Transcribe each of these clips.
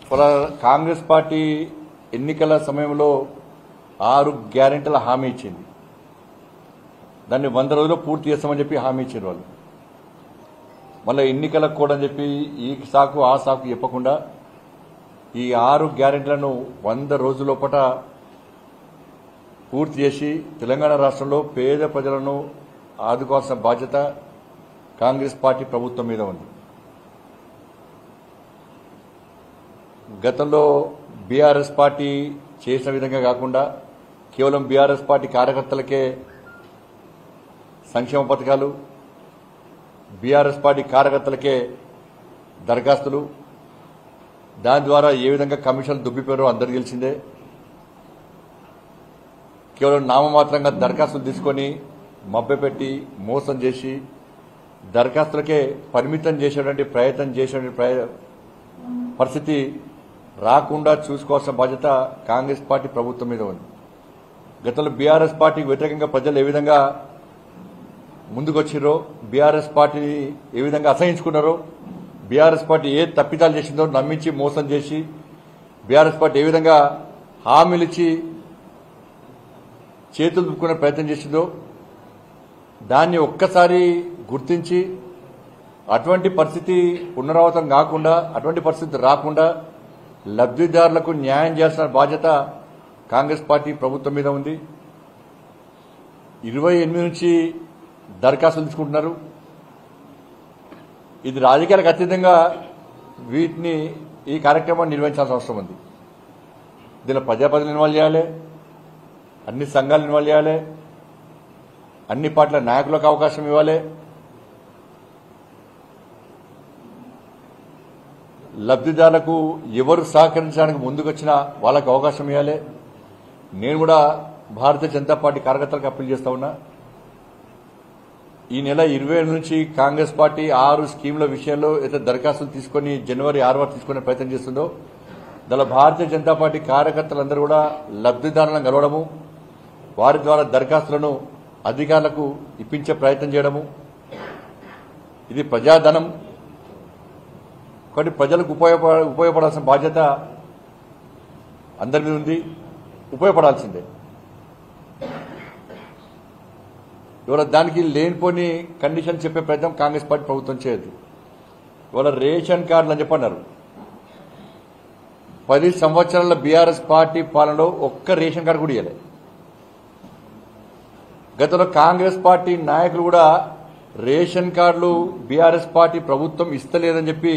ఇవాళ కాంగ్రెస్ పార్టీ ఎన్నికల సమయంలో ఆరు గ్యారెంటీల హామీ ఇచ్చింది దాన్ని వంద రోజుల్లో పూర్తి చేస్తామని చెప్పి హామీ ఇచ్చారు వాళ్ళు మళ్ళీ ఎన్నికలకు కూడా అని చెప్పి ఈ సాకు ఆ సాకు చెప్పకుండా ఈ ఆరు గ్యారెంటీలను వంద రోజుల లోపట పూర్తి చేసి తెలంగాణ రాష్ట్రంలో పేద ప్రజలను ఆదుకోవాల్సిన బాధ్యత కాంగ్రెస్ పార్టీ ప్రభుత్వం మీద ఉంది గతంలో బీఆర్ఎస్ పార్టీ చేసిన విధంగా కాకుండా కేవలం బీఆర్ఎస్ పార్టీ కార్యకర్తలకే సంక్షేమ పథకాలు బీఆర్ఎస్ పార్టీ కార్యకర్తలకే దరఖాస్తులు దాని ద్వారా ఏ విధంగా కమిషన్లు దుబ్బిపోయారో అందరు తెలిసిందే కేవలం నామమాత్రంగా దరఖాస్తులు తీసుకొని మభ్యపెట్టి మోసం చేసి దరఖాస్తులకే పరిమితం చేసేటువంటి ప్రయత్నం చేసేటువంటి ప్రయ- పరిస్థితి రాకుండా చూసుకోవాల్సిన బాధ్యత కాంగ్రెస్ పార్టీ ప్రభుత్వం మీద ఉంది గతంలో బీఆర్ఎస్ పార్టీకి వ్యతిరేకంగా ప్రజలు ఏ విధంగా ముందుకొచ్చిరో బీఆర్ఎస్ పార్టీని ఏ విధంగా అసహించుకున్నారో బీఆర్ఎస్ పార్టీ ఏ తప్పిదాలు చేసిందో నమ్మించి మోసం చేసి బీఆర్ఎస్ పార్టీ ఏ విధంగా హామీలు ఇచ్చి చేతులు దుక్కునే ప్రయత్నం చేసిందో దాన్ని ఒక్కసారి గుర్తించి అటువంటి పరిస్థితి పునరావృతం కాకుండా అటువంటి పరిస్థితి రాకుండా లబ్ధిదారులకు న్యాయం చేయాల్సిన బాధ్యత కాంగ్రెస్ పార్టీ ప్రభుత్వం మీద ఉంది ఇరవై ఎనిమిది నుంచి దరఖాస్తులు తీసుకుంటున్నారు ఇది రాజకీయాలకు అతీతంగా వీటిని ఈ కార్యక్రమాన్ని నిర్వహించాల్సిన అవసరం ఉంది దీనిలో ప్రజాప్రతినిధులు ఇన్వాల్వ్ చేయాలి అన్ని సంఘాలు ఇన్వాల్వ్ చేయాలి అన్ని పార్టీల నాయకులకు అవకాశం ఇవ్వాలి లబ్ధిదారులకు ఎవరు సహకరించడానికి ముందుకొచ్చినా వాళ్ళకు అవకాశం ఇవ్వాలి నేను కూడా భారతీయ జనతా పార్టీ కార్యకర్తలకు అప్పీల్ చేస్తా ఉన్నా ఈ నెల ఇరవై ఏడు నుంచి కాంగ్రెస్ పార్టీ ఆరు స్కీముల విషయంలో అయితే దరఖాస్తులు తీసుకొని జనవరి ఆరు వరకు తీసుకునే ప్రయత్నం చేస్తుందో దానిలో భారతీయ జనతా పార్టీ కార్యకర్తలందరూ కూడా లబ్ధిదారులను కలవడము వారి ద్వారా దరఖాస్తులను అధికారులకు ఇప్పించే ప్రయత్నం చేయడము ఇది ప్రజాధనం కాబట్టి ప్రజలకు ఉపయోగపడ ఉపయోగపడాల్సిన బాధ్యత అందరి మీద ఉంది ఉపయోగపడాల్సిందే ఇవాళ దానికి లేనిపోని కండిషన్ చెప్పే ప్రయత్నం కాంగ్రెస్ పార్టీ ప్రభుత్వం చేయదు ఇవాళ రేషన్ కార్డులు అని చెప్పన్నారు పది సంవత్సరాల బీఆర్ఎస్ పార్టీ పాలనలో ఒక్క రేషన్ కార్డు కూడా ఇవ్వలే గతంలో కాంగ్రెస్ పార్టీ నాయకులు కూడా రేషన్ కార్డులు బీఆర్ఎస్ పార్టీ ప్రభుత్వం ఇస్తలేదని చెప్పి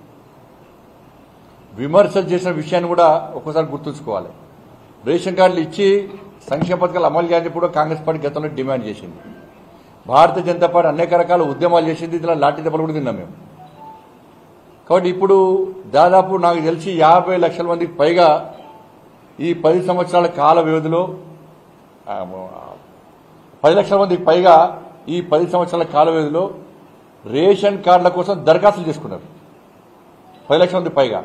విమర్శలు చేసిన విషయాన్ని కూడా ఒక్కసారి గుర్తుంచుకోవాలి రేషన్ కార్డులు ఇచ్చి సంక్షేమ పథకాలు అమలు చేయాలని కూడా కాంగ్రెస్ పార్టీ గతంలో డిమాండ్ చేసింది భారతీయ జనతా పార్టీ అనేక రకాల ఉద్యమాలు చేసింది ఇలా లాఠీ దెబ్బలు కూడా తిన్నాం మేము కాబట్టి ఇప్పుడు దాదాపు నాకు తెలిసి యాభై లక్షల మందికి పైగా ఈ పది సంవత్సరాల కాల వ్యవధిలో ఆ, పది లక్షల మందికి పైగా ఈ పది సంవత్సరాల కాల వ్యవధిలో రేషన్ కార్డుల కోసం దరఖాస్తులు చేసుకున్నారు పది లక్షల మంది పైగా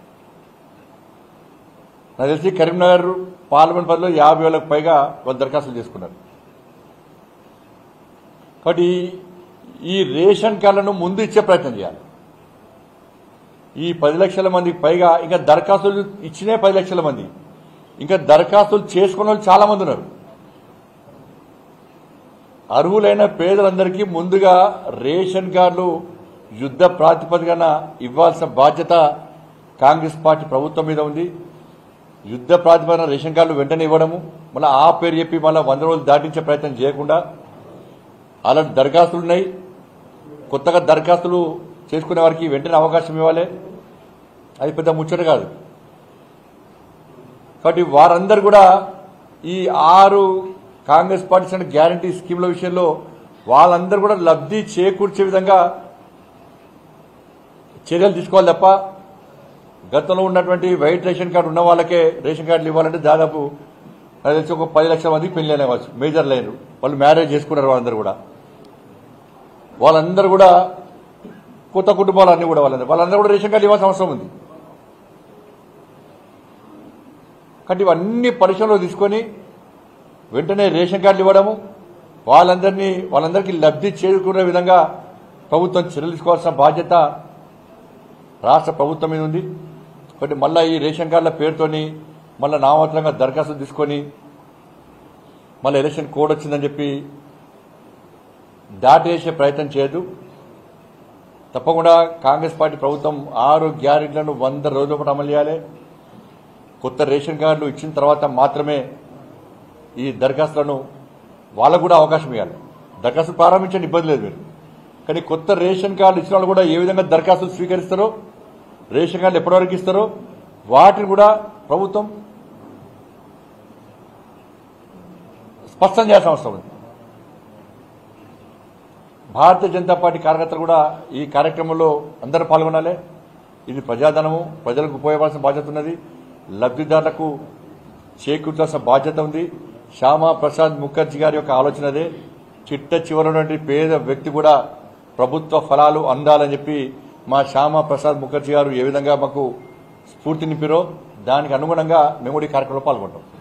నాకు తెలిసి కరీంనగర్ పార్లమెంట్ పరిధిలో యాభై వేలకు పైగా వాళ్ళు దరఖాస్తులు చేసుకున్నారు కాబట్టి ఈ- ఈ రేషన్ కార్డులను ముందు ఇచ్చే ప్రయత్నం చేయాలి ఈ పది లక్షల మందికి పైగా ఇంకా దరఖాస్తులు ఇచ్చినే పది లక్షల మంది ఇంకా దరఖాస్తులు చేసుకున్న వాళ్ళు చాలా మంది ఉన్నారు అర్హులైన పేదలందరికీ ముందుగా రేషన్ కార్డులు యుద్ధ ప్రాతిపదికన ఇవ్వాల్సిన బాధ్యత కాంగ్రెస్ పార్టీ ప్రభుత్వం మీద ఉంది యుద్ధ ప్రాతిపదికన రేషన్ కార్డులు వెంటనే ఇవ్వడము మళ్ళీ ఆ పేరు చెప్పి మళ్ళీ వంద రోజులు దాటించే ప్రయత్నం చేయకుండా అలాంటి దరఖాస్తులు ఉన్నాయి కొత్తగా దరఖాస్తులు చేసుకునే వారికి వెంటనే అవకాశం ఇవ్వాలి అది పెద్ద ముచ్చట కాదు కాబట్టి వారందరూ కూడా ఈ ఆరు కాంగ్రెస్ పార్టీ ఇచ్చిన గ్యారంటీ స్కీమ్ల విషయంలో వాళ్ళందరూ కూడా లబ్ధి చేకూర్చే విధంగా చర్యలు తీసుకోవాలి తప్ప గతంలో ఉన్నటువంటి వైట్ రేషన్ కార్డు ఉన్న వాళ్ళకే రేషన్ కార్డులు ఇవ్వాలంటే దాదాపు నాకు తెలిసి ఒక పది లక్షల మందికి పెళ్లి అనేవచ్చు మేజర్ లైన్ వాళ్ళు మ్యారేజ్ చేసుకున్నారు వాళ్ళందరూ కూడా వాళ్ళందరూ కూడా కొత్త కుటుంబాలు అన్ని కూడా వాళ్ళందరూ వాళ్ళందరూ కూడా రేషన్ కార్డు ఇవ్వాల్సిన అవసరం ఉంది కాబట్టి ఇవన్నీ పరిశ్రమలో తీసుకొని వెంటనే రేషన్ కార్డులు ఇవ్వడము వాళ్ళందరినీ వాళ్ళందరికీ లబ్ధి చేకూరే విధంగా ప్రభుత్వం చర్యలు తీసుకోవాల్సిన బాధ్యత రాష్ట్ర ప్రభుత్వం మీద ఉంది కాబట్టి మళ్ళీ ఈ రేషన్ కార్డుల పేరుతోని మళ్ళీ నామమాత్రంగా దరఖాస్తు తీసుకొని మళ్ళీ ఎలక్షన్ కోడ్ వచ్చిందని చెప్పి దాటేసే ప్రయత్నం చేయదు తప్పకుండా కాంగ్రెస్ పార్టీ ప్రభుత్వం ఆరు గ్యారెంట్లను వంద రోజుల పాటు అమలు చేయాలి కొత్త రేషన్ కార్డులు ఇచ్చిన తర్వాత మాత్రమే ఈ దరఖాస్తులను వాళ్ళకు కూడా అవకాశం ఇవ్వాలి దరఖాస్తు ప్రారంభించండి ఇబ్బంది లేదు మీరు కానీ కొత్త రేషన్ కార్డు ఇచ్చిన వాళ్ళు కూడా ఏ విధంగా దరఖాస్తులు స్వీకరిస్తారో రేషన్ కార్డులు ఎప్పటివరకు ఇస్తారో వాటిని కూడా ప్రభుత్వం స్పష్టం చేయాల్సిన అవసరం ఉంది భారతీయ జనతా పార్టీ కార్యకర్తలు కూడా ఈ కార్యక్రమంలో అందరూ పాల్గొనాలి ఇది ప్రజాధనము ప్రజలకు ఉపయోగపడాల్సిన బాధ్యత ఉన్నది లబ్ధిదారులకు చేకూర్చాల్సిన బాధ్యత ఉంది శ్యామా ప్రసాద్ ముఖర్జీ గారి యొక్క ఆలోచన అదే చిట్ట చివరి పేద వ్యక్తి కూడా ప్రభుత్వ ఫలాలు అందాలని చెప్పి మా శ్యామా ప్రసాద్ ముఖర్జీ గారు ఏ విధంగా మాకు స్ఫూర్తి నింపిరో దానికి అనుగుణంగా మేము కూడా ఈ కార్యక్రమంలో పాల్గొంటాం